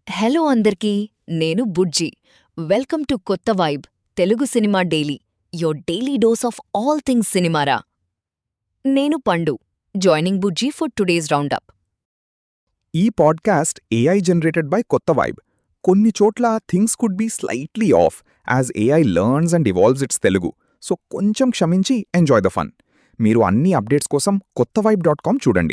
Hello అందరికీ నేను Bujji welcome to Kotha Vibe Telugu cinema daily your daily dose of all things సినిమారా నేను Pandu joining Bujji for today's roundup ఈ podcast AI generated by Kotha Vibe కొన్ని చోట్ల things could be slightly off as AI learns and evolves its Telugu so కొంచెం క్షమించి enjoy the fun మీరు అన్ని updates కోసం కొత్త వైబ్ డాట్ కామ్ చూడండి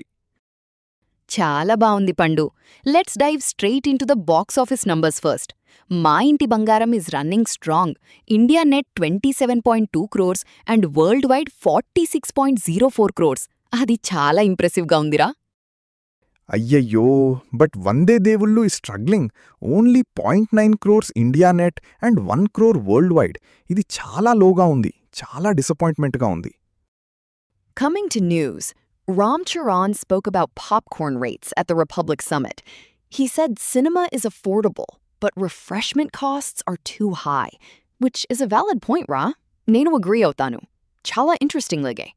చాలా బావుంది Pandu let's dive straight into the box office numbers first Maa Inti Bangaram is running strong India net twenty seven point two crores and worldwide forty six point zero four crores అది చాలా ఇంప్రెసివ్గా ఉందిరా అయ్యయ్యో బట్ వందే దేవుళ్ళు ఈ struggling only point nine crores India net and one crore worldwide ఇది చాలా లోగా ఉంది చాలా డిసప్పాయింట్మెంట్గా ఉంది Coming to news, Ram Charan spoke about popcorn rates at the Republic Summit. He said cinema is affordable, but refreshment costs are too high, which is a valid point, Ra. Nenu agree అవుతాను చాలా interesting లగే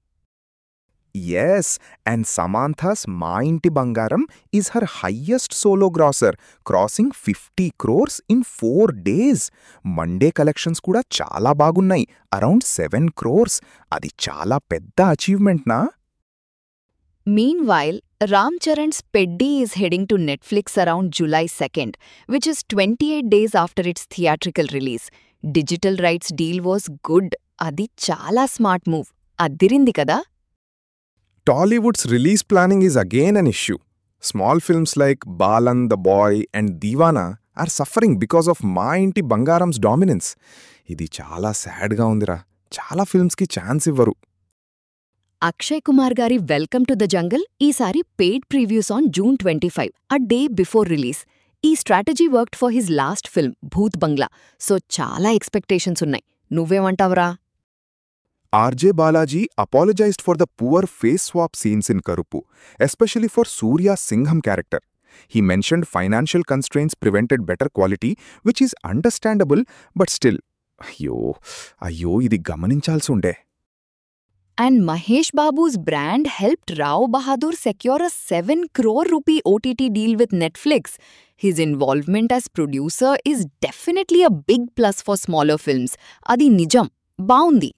yes and Samantha's Maa Inti Bangaram is her highest solo grosser crossing fifty crores in four days Monday collections కూడా చాలా బాగున్నాయి around seven crores అది చాలా పెద్ద అచీవ్మెంట్నా Meanwhile, Ram Charan's Peddi is heading to Netflix around July 2nd, which is 28 days after its theatrical release. Digital rights deal was good. అది చాలా smart move అద్దిరింది కదా Tollywood's release planning is again an issue small films like Balan the boy and Deewana are suffering because of Maa Inti బంగారంస్ dominance ఇది చాలా సాడ్గా ఉందిరా చాలా ఫిల్మ్స్కి chance ఇవ్వరు అక్షయ్ కుమార్ గారి వెల్కమ్ టు ద జంగల్ ఈసారి paid previews on June twenty five a day before release ఈ strategy worked for his last film Bhoot Bangla so చాలా expectations ఉన్నాయి నువ్వేమంటావురా RJ Balaji apologized for the poor face swap scenes in Karupu, especially for Surya's Singham character. He mentioned financial constraints prevented better quality, which is understandable, but still, అయ్యో అయ్యో ఇది గమనించాల్సుండే and Mahesh Babu's brand helped Rao Bahadur secure a seven crore rupee OTT deal with Netflix his involvement as producer is definitely a big plus for smaller films అది నిజం బావుంది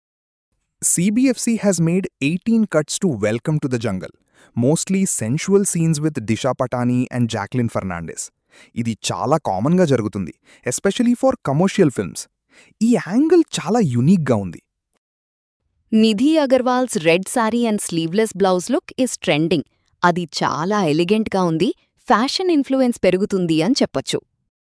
CBFC has made 18 cuts to Welcome to the Jungle, mostly sensual scenes with Disha Patani and Jacqueline Fernandez. ఇది చాలా కామన్గా జరుగుతుంది especially for commercial films ఈ angle చాలా యునీక్గా ఉంది Nidhi Agarwal's red sari and sleeveless blouse look is trending అది చాలా ఎలిగెంట్గా ఉంది ఫ్యాషన్ ఇన్ఫ్లుయెన్స్ పెరుగుతుంది అని చెప్పొచ్చు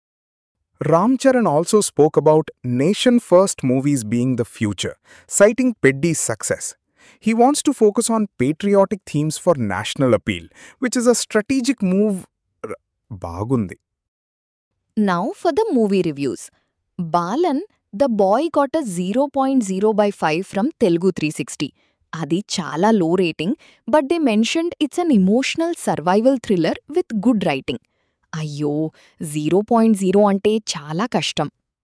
Ram Charan also spoke about nation first movies being the future, citing Peddi's success. He wants to focus on patriotic themes for national appeal, which is a strategic move. R- బాగుంది now for the movie reviews Balan the boy got a zero point zero by five from Telugu three sixty అది చాలా low rating but they mentioned it's an emotional survival thriller with good writing అయ్యో zero point zero అంటే చాలా కష్టం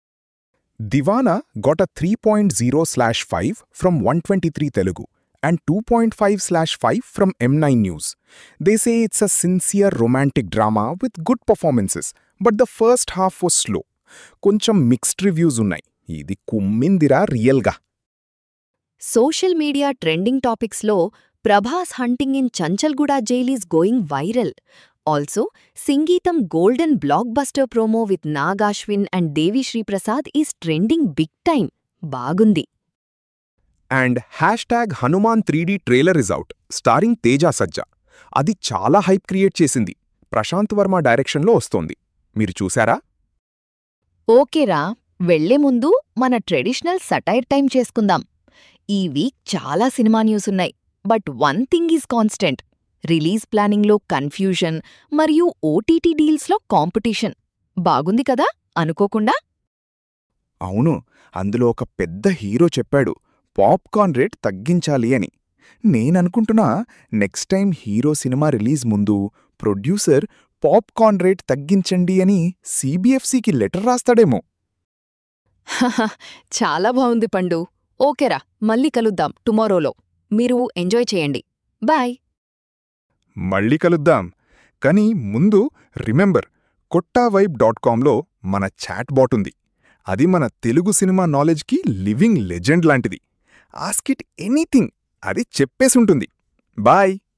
Deewana got a 3.0 slash 5 from 123 Telugu and 2.5 slash 5 from M9 News. They say it's a sincere romantic drama with good performances, but the first half was slow. కొంచెం mixed reviews ఉన్నాయి ఇది కుమ్మిందిరా రియల్గా social media trending టాపిక్స్లో Prabhas hunting in Chanchalguda jail is going viral also Singeetam golden blockbuster promo with Nagashwin and Devi Sriprasad is trending big time బాగుంది and hashtag Hanuman three D trailer is out starring Teja Sajja అది చాలా hype create చేసింది ప్రశాంత్ వర్మ డైరెక్షన్లో వస్తోంది మీరు చూసారా ఓకేరా వెళ్లే ముందు మన ట్రెడిషనల్ సటైర్ టైం చేసుకుందాం ఈ వీక్ చాలా సినిమా న్యూస్ ఉన్నాయి but one thing is constant release ప్లానింగ్లో కన్ఫ్యూజన్ మరియు ఓటీటీ డీల్స్లో కాంపిటీషన్ బాగుంది కదా అనుకోకుండా అవును అందులో ఒక పెద్ద హీరో చెప్పాడు పాప్కార్న్ రేట్ తగ్గించాలి అని నేననుకుంటున్నా next time hero cinema release ముందు ప్రొడ్యూసర్ పాప్కార్న్ రేట్ తగ్గించండి అని సిబిఎఫ్సికి లెటర్ రాస్తాడేమో హహ, చాలా బాగుంది పండు ఓకేరా మళ్ళీ కలుద్దాం టుమారోలో మీరు ఎంజాయ్ చేయండి బాయ్ మళ్ళీ కలుద్దాం కానీ ముందు రిమెంబర్ కొట్టావైబ్ డాట్ కామ్లో మన చాట్ బాట్ ఉంది అది మన తెలుగు సినిమా నాలెడ్జ్కి లివింగ్ లెజెండ్ లాంటిది ఆస్కిట్ ఎనీథింగ్ అది చెప్పేసుంటుంది బాయ్